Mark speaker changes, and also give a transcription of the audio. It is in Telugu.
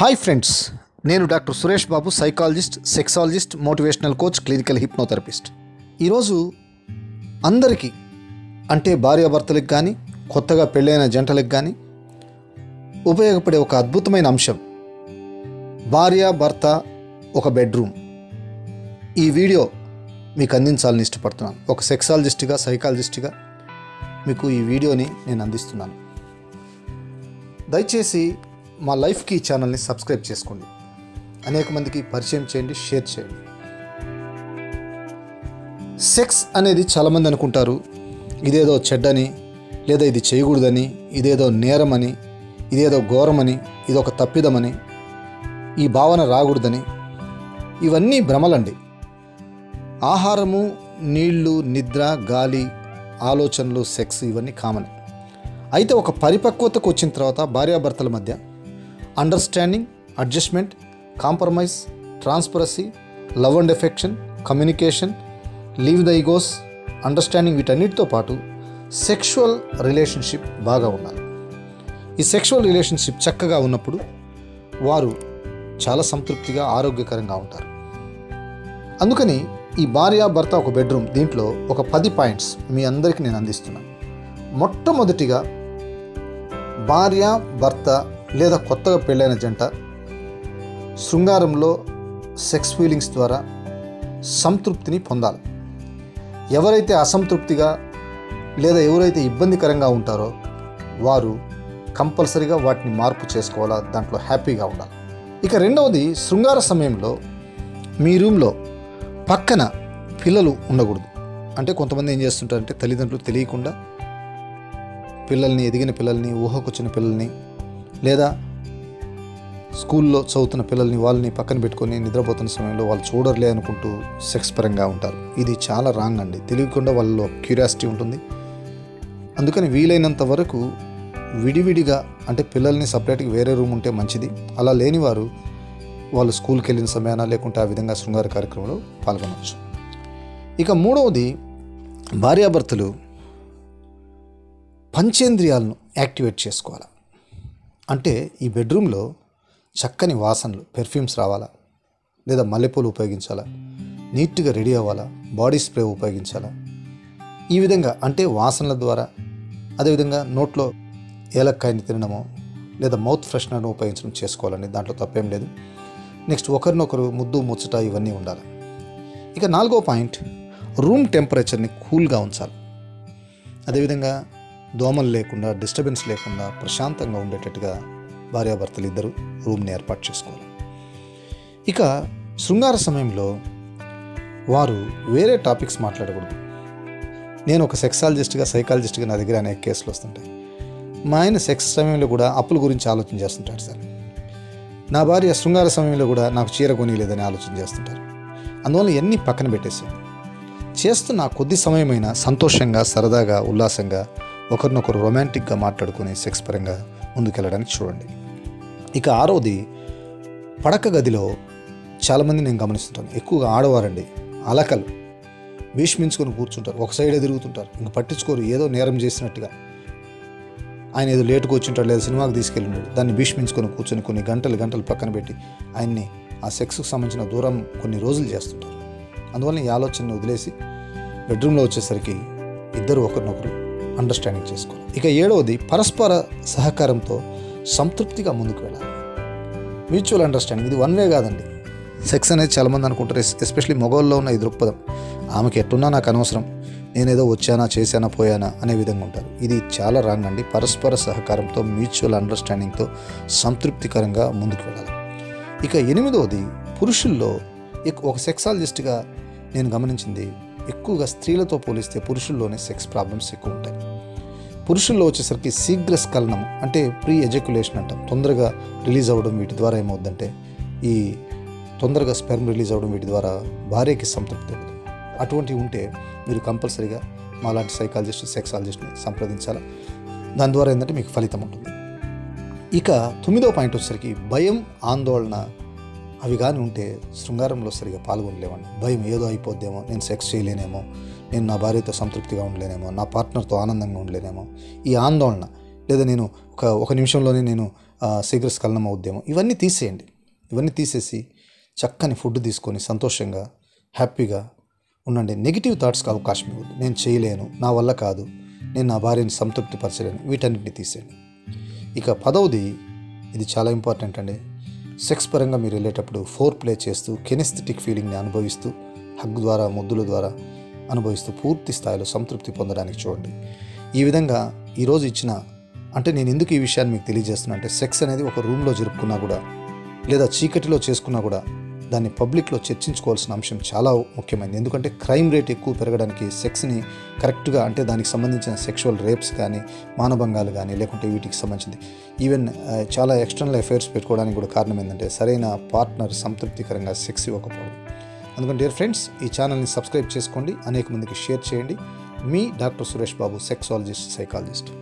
Speaker 1: హాయ్ ఫ్రెండ్స్ నేను doctor Suresh Babu psychologist sexologist motivational coach clinical hypnotherapist ఈరోజు అందరికీ అంటే భార్యాభర్తలకు కానీ కొత్తగా పెళ్ళైన జంటలకు కానీ ఉపయోగపడే ఒక అద్భుతమైన అంశం భార్య భర్త ఒక బెడ్రూమ్ ఈ వీడియో మీకు అందించాలని ఇష్టపడుతున్నాను ఒక సెక్సాలజిస్ట్గా సైకాలజిస్ట్గా మీకు ఈ వీడియోని నేను అందిస్తున్నాను దయచేసి మా లైఫ్కి ఈ ఛానల్ని సబ్స్క్రైబ్ చేసుకోండి అనేక మందికి పరిచయం చేయండి షేర్ చేయండి సెక్స్ అనేది చాలామంది అనుకుంటారు ఇదేదో చెడ్డని లేదా ఇది చేయకూడదని ఇదేదో నేరమని ఇదేదో ఘోరమని ఇదొక తప్పిదమని ఈ భావన రాకూడదని ఇవన్నీ భ్రమలండి ఆహారము నీళ్లు నిద్ర గాలి ఆలోచనలు సెక్స్ ఇవన్నీ కామన్ అయితే ఒక పరిపక్వతకు వచ్చిన తర్వాత భార్యాభర్తల మధ్య understanding adjustment compromise transparency love and affection communication leave the egos understanding వీటన్నిటితో పాటు సెక్షువల్ రిలేషన్షిప్ బాగా ఉండాలి ఈ సెక్షువల్ రిలేషన్షిప్ చక్కగా ఉన్నప్పుడు వారు చాలా సంతృప్తిగా ఆరోగ్యకరంగా ఉంటారు అందుకని ఈ భార్య భర్త ఒక బెడ్రూమ్ దీంట్లో ఒక పది పాయింట్స్ మీ అందరికీ నేను అందిస్తున్నాను మొట్టమొదటిగా భార్య భర్త లేదా కొత్తగా పెళ్ళైన జంట శృంగారంలో సెక్స్ ఫీలింగ్స్ ద్వారా సంతృప్తిని పొందాలి ఎవరైతే అసంతృప్తిగా లేదా ఎవరైతే ఇబ్బందికరంగా ఉంటారో వారు కంపల్సరీగా వాటిని మార్పు చేసుకోవాలా దాంట్లో హ్యాపీగా ఉండాలి ఇక రెండవది శృంగార సమయంలో మీ రూమ్లో పక్కన పిల్లలు ఉండకూడదు అంటే కొంతమంది ఏం చేస్తుంటారంటే తల్లిదండ్రులు తెలియకుండా పిల్లల్ని ఎదిగిన పిల్లల్ని ఊహకొచ్చిన పిల్లల్ని లేదా స్కూల్లో చదువుతున్న పిల్లల్ని వాళ్ళని పక్కన పెట్టుకొని నిద్రపోతున్న సమయంలో వాళ్ళు చూడర్లే అనుకుంటూ సెక్స్ పరంగా ఉంటారు ఇది చాలా రాంగ్ అండి తెలియకుండా వాళ్ళలో క్యూరియాసిటీ ఉంటుంది అందుకని వీలైనంత వరకు విడివిడిగా అంటే పిల్లల్ని సపరేట్గా వేరే రూమ్ ఉంటే మంచిది అలా లేనివారు వాళ్ళు స్కూల్కి వెళ్ళిన సమయాన లేకుంటే ఆ విధంగా శృంగార కార్యక్రమంలో పాల్గొనవచ్చు ఇక మూడవది భార్యాభర్తలు పంచేంద్రియాలను యాక్టివేట్ చేసుకోవాలి అంటే ఈ బెడ్రూమ్లో చక్కని వాసనలు పెర్ఫ్యూమ్స్ రావాలా లేదా మల్లెపూలు ఉపయోగించాలా నీట్గా రెడీ అవ్వాలా బాడీ స్ప్రే ఉపయోగించాలా ఈ విధంగా అంటే వాసనల ద్వారా అదేవిధంగా నోట్లో ఏలక్కాయని తినడమో లేదా మౌత్ ఫ్రెషనర్ను ఉపయోగించడం చేసుకోవాలండి దాంట్లో తప్పేం లేదు నెక్స్ట్ ఒకరినొకరు ముద్దు ముచ్చట ఇవన్నీ ఉండాలి ఇక నాలుగో పాయింట్ రూమ్ టెంపరేచర్ని కూల్గా ఉంచాలి అదేవిధంగా దోమలు లేకుండా డిస్టర్బెన్స్ లేకుండా ప్రశాంతంగా ఉండేటట్టుగా భార్యాభర్తలు ఇద్దరు రూమ్ని ఏర్పాటు చేసుకోవాలి ఇక శృంగార సమయంలో వారు వేరే టాపిక్స్ మాట్లాడకూడదు నేను ఒక సెక్సాలజిస్ట్గా సైకాలజిస్ట్గా నా దగ్గర అనేక కేసులు వస్తుంటాయి మా ఆయన సెక్స్ సమయంలో కూడా అప్పుల గురించి ఆలోచన చేస్తుంటాడు సార్ నా భార్య శృంగార సమయంలో కూడా నాకు చీర కొనిలేదని ఆలోచన చేస్తుంటారు అందువల్ల ఎన్ని పక్కన పెట్టేసాను చేస్తున్న ఆ కొద్ది సమయమైనా సంతోషంగా సరదాగా ఉల్లాసంగా ఒకరినొకరు రొమాంటిక్గా మాట్లాడుకుని సెక్స్ పరంగా ముందుకెళ్ళడానికి చూడండి ఇక ఆరోది పడక గదిలో చాలామంది నేను గమనిస్తుంటాను ఎక్కువగా ఆడవారండి అలకలు భీష్మించుకొని కూర్చుంటారు ఒక సైడే తిరుగుతుంటారు ఇంక పట్టించుకోరు ఏదో నేరం చేసినట్టుగా ఆయన ఏదో లేటుకు వచ్చింటాడు లేదా సినిమాకి తీసుకెళ్ళినాడు దాన్ని భీష్మించుకొని కూర్చొని కొన్ని గంటలు గంటలు పక్కన పెట్టి ఆయన్ని ఆ సెక్స్కి సంబంధించిన దూరం కొన్ని రోజులు చేస్తుంటారు అందువల్ల ఈ ఆలోచనని వదిలేసి బెడ్రూమ్లో వచ్చేసరికి ఇద్దరు ఒకరినొకరు అండర్స్టాండింగ్ చేసుకోవాలి ఇక ఏడవది పరస్పర సహకారంతో సంతృప్తిగా ముందుకు వెళ్ళాలి మ్యూచువల్ అండర్స్టాండింగ్ ఇది వన్ వే కాదండి సెక్స్ అనేది చాలామంది అనుకుంటారు ఎస్- ఎస్పెషల్లీ మొగోల్లో ఉన్న ఈ దృక్పథం ఆమెకి ఎట్టున్నా నాకు అనవసరం నేనేదో వచ్చానా చేశానా పోయానా అనే విధంగా ఉంటారు ఇది చాలా రాంగ్ అండి పరస్పర సహకారంతో మ్యూచువల్ అండర్స్టాండింగ్తో సంతృప్తికరంగా ముందుకు వెళ్ళాలి ఇక ఎనిమిదవది పురుషుల్లో ఎక్- ఒక సెక్సాలజిస్ట్గా నేను గమనించింది ఎక్కువగా స్త్రీలతో పోలిస్తే పురుషుల్లోనే సెక్స్ ప్రాబ్లమ్స్ ఎక్కువ ఉంటాయి పురుషుల్లో వచ్చేసరికి శీఘ్ర స్ఖలనం అంటే ప్రీ ఎజక్యులేషన్ అంటాం తొందరగా రిలీజ్ అవ్వడం వీటి ద్వారా ఏమవుద్దంటే ఈ తొందరగా స్పెర్మ్ రిలీజ్ అవ్వడం వీటి ద్వారా భార్యకి సంతృప్తి అవుతుంది అటువంటివి ఉంటే మీరు కంపల్సరీగా మాలాంటి సైకాలజిస్ట్ సెక్సాలజిస్ట్ని సంప్రదించాలా దాని ద్వారా ఏంటంటే మీకు ఫలితం ఉంటుంది ఇక తొమ్మిదో పాయింట్ వచ్చేసరికి భయం ఆందోళన అవి కానీ ఉంటే శృంగారంలో సరిగా పాల్గొనలేమండి భయం ఏదో అయిపోద్దేమో నేను సెక్స్ చేయలేనేమో నేను నా భార్యతో సంతృప్తిగా ఉండలేనేమో నా పార్ట్నర్తో ఆనందంగా ఉండలేనేమో ఈ ఆందోళన లేదా నేను ఒక ఒక నిమిషంలోనే నేను ఆ, శీఘ్రస్ఖలనం ఉద్యమం ఇవన్నీ తీసేయండి ఇవన్నీ తీసేసి చక్కని ఫుడ్ తీసుకొని సంతోషంగా హ్యాపీగా ఉండండి నెగిటివ్ థాట్స్కి అవకాశం ఇవ్వద్దు నేను చేయలేను నా వల్ల కాదు నేను నా భార్యని సంతృప్తి పరచలేను వీటన్నిటిని తీసేయండి ఇక పదవది ఇది చాలా ఇంపార్టెంట్ అండి సెక్స్ పరంగా మీరు వెళ్ళేటప్పుడు ఫోర్ ప్లే చేస్తూ కెనిస్థెటిక్ ఫీలింగ్ని అనుభవిస్తూ హగ్ ద్వారా ముద్దుల ద్వారా అనుభవిస్తూ పూర్తి స్థాయిలో సంతృప్తి పొందడానికి చూడండి ఈ విధంగా ఈరోజు ఇచ్చిన అంటే నేను ఎందుకు ఈ విషయాన్ని మీకు తెలియజేస్తున్నా అంటే సెక్స్ అనేది ఒక రూమ్లో జరుపుకున్నా కూడా లేదా చీకటిలో చేసుకున్నా కూడా దాన్ని పబ్లిక్లో చర్చించుకోవాల్సిన అంశం చాలా ముఖ్యమైనది ఎందుకంటే క్రైమ్ రేట్ ఎక్కువ పెరగడానికి సెక్స్ని కరెక్ట్గా అంటే దానికి సంబంధించిన సెక్షువల్ రేప్స్ కానీ మానభంగాలు కానీ లేకుంటే వీటికి సంబంధించింది ఈవెన్ ఆ, చాలా ఎక్స్టర్నల్ అఫైర్స్ పెట్టుకోవడానికి కూడా కారణం ఏంటంటే సరైన పార్ట్నర్ సంతృప్తికరంగా సెక్స్ ఇవ్వకపోవడం అందుకని డియర్ ఫ్రెండ్స్ ఈ ఛానల్ని సబ్స్క్రైబ్ చేసుకోండి అనేక మందికి షేర్ చేయండి మీ doctor Suresh Babu sexologist psychologist